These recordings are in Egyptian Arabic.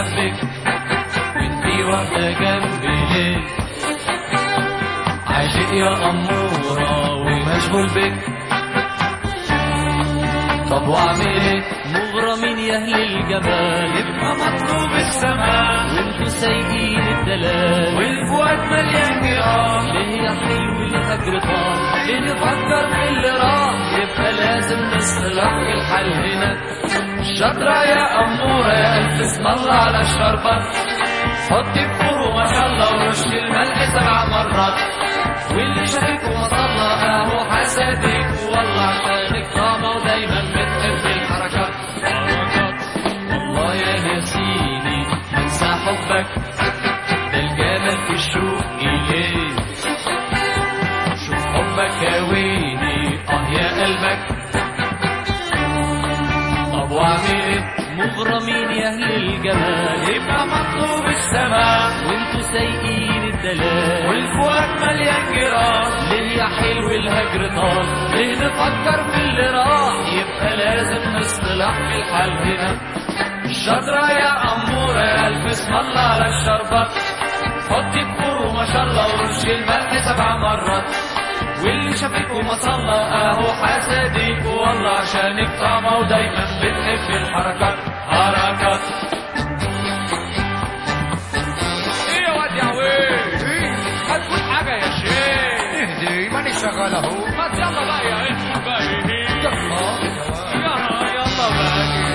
بحبك وانتي واقفة جنبي ليه عاشق يا أمورة ومشغول بك طب واعمل ايه مغرمين يا اهل الجمال يبقى مطلوب السماء وانتوا سايقين الدلال والفؤاد مليان جيران ليه يا حلو الهجر طال ليه نفكر في اللي راح يبقى لازم نصلح الحل هنا شاطرة يا أمورة يا ألف اسم الله على الشربات حطي بخور ما شاء الله ورش الملح سبع مرات واللي شافك وما صلى اهو حسدك والله عشانك طامة ودايما بتحب الحركات والله يا ناسيني انسى حبك ده الجمال في الشوق إليه شوف حبك يا ويلي اه يا قلبك طب واعمل ايه مغرمين يا اهل الجمال يبقى مطلوب السماء وانتوا سايقين الدلال والفؤاد مليان جيران ليه يا حلو الهجر طال ليه نفكر في اللي راح يبقى لازم نصلح في الحل هنا شاطرة يا أمورة يا ألف اسم الله على الشربات حطي بخور وما شاء الله ورش الملح سبع مرات واللي شافك وما صلى اهو حسدك والله عشانك طعمة ودايما بتحب الحركات حركات ايه يا واد يا عويل هتقول حاجة يا شيخ اهدي ماني شغال اهو ما يلا بقى يا اخي بقى يلا يلا يلا بقى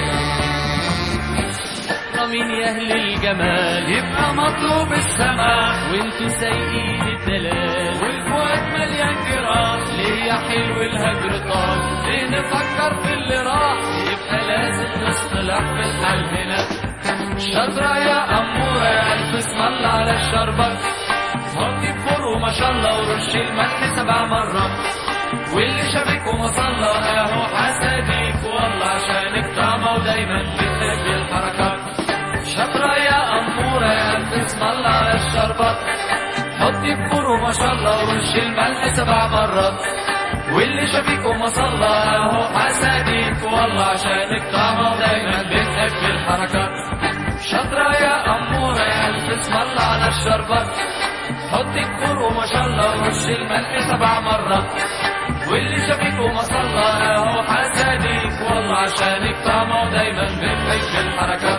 مغرمين يا اهل الجمال يبقى مطلوب السماء وانتوا سايقين الدلال والفؤاد مليان جيران ليه يا حلو الهجر طال ليه نفكر في اللي راح يبقى لازم نصطلح في الحل هنا شاطرة يا أمورة يا ألف اسم الله على الشربات حطي بخور وما شاء الله ورش الملح سبع مرات واللي شافك وما صلى اهو حسدك والله عشانك طعمة ودايما بتحب الحركات شاطرة يا أمورة يا ألف اسم الله على الشربات حطي بخور وما شاء الله ورش الملح سبع مرات واللي شافك وما صلى اهو حسدك والله عشانك طعمة ودايما بتحب الحركات شاطرة يا أمورة يا ألف اسم الله على الشربات حطي بخور وما شاء الله ورش الملح سبع مرات واللي شافك وما صلى اهو حسدك والله عشانك طعمة ودايما بتحب الحركات